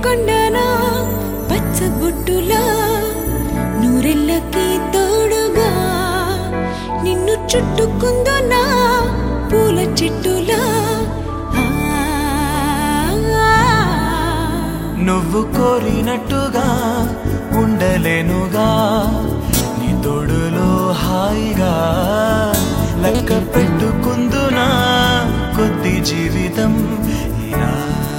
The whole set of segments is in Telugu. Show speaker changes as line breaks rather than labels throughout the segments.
పెట్టుకొండనా పచ్చబొట్టులా నూరెళ్ళకి తోడుగా నిన్ను చుట్టుకుందునా పూల చెట్టులా ఆ,
నువ్వు కోరినట్టుగా ఉండలేనుగా నీ తోడులో హాయిగా లెక్క పెట్టుకుందునా కొద్ది జీవితం ఇలా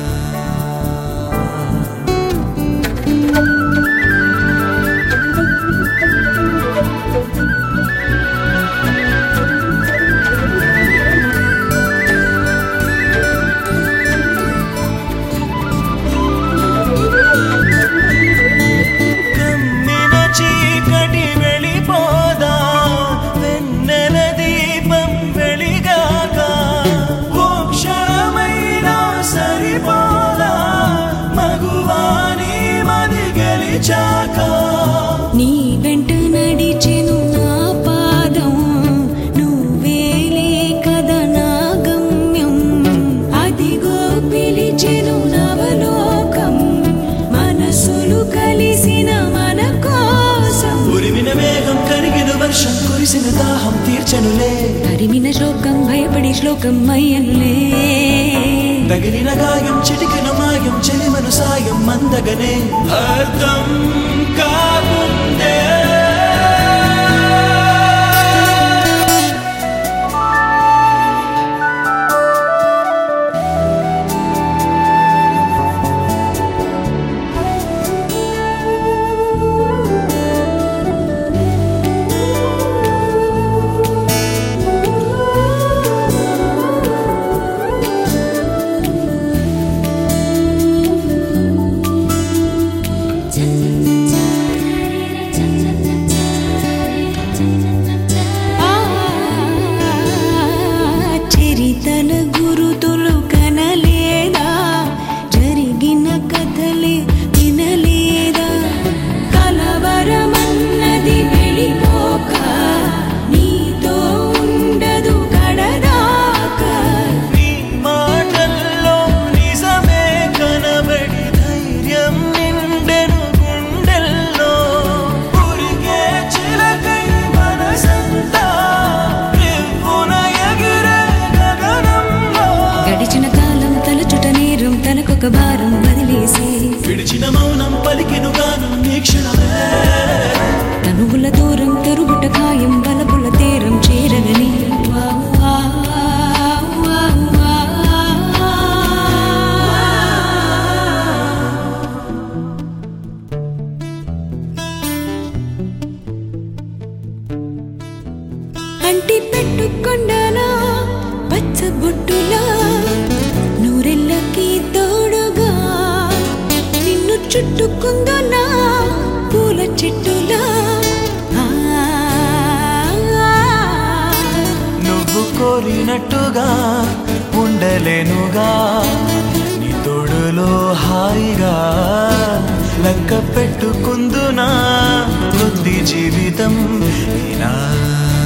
కమ్మిన చీకటి వెళ్ళిపోదా వెన్నెల దీపం వెలిగాక ఓ క్షణమైనా సరిపోదా మగువాని మది గెలిచాక
నీ వెంట నడిచెను నా పాదం నువ్వేలే కదా నా గమ్యం అదిగో పిలిచెను నవలోకం మనసులు కలిసిన మన కోసం
ఉరిమిన మేఘం కరిగిన వర్షం కురిసిన దాహం తీర్చనులే
హరిమిన శోకం భయపడి శ్లోకం అయ్యనులే
తగిలిన గాయం చిటికిన మాయం చెలిమను సాయం మందగనే అర్థం కాకుందే
ఆ, చరితల గురుతులు కనలేదా జరిగిన కథలే వినలేదా కలవరమన్నది వెళ్ళిపోక నీతో ఉండదు కడదాకా
నీ మాటల్లో నిజమే కనబడి ధైర్యం నిండెను గుండెల్లో ఉరికే చిలకై మనసంతా రివ్వున ఎగిరే గగనంలో
గడిచిన కాలం తలచుట నేరం తనకొక భారం వదిలేసి
విడిచిన మౌనం పలికెను గానం నీ క్షణమే
తనువుల దూరం తరుగుట ఖాయం బలపుల తీరం చేరగని వా, వా, వా, వా. అంటి పెట్టుకొండనా పచ్చబొట్టులా నూరెళ్ళకి తోడుగా నిన్ను చుట్టుకుందునా పూల చెట్టులా ఆ,
నువ్వు కోరినట్టుగా ఉండలేనుగా నీ తోడులో హాయిగా లెక్క పెట్టుకుందునా కొద్ది జీవితం ఇలా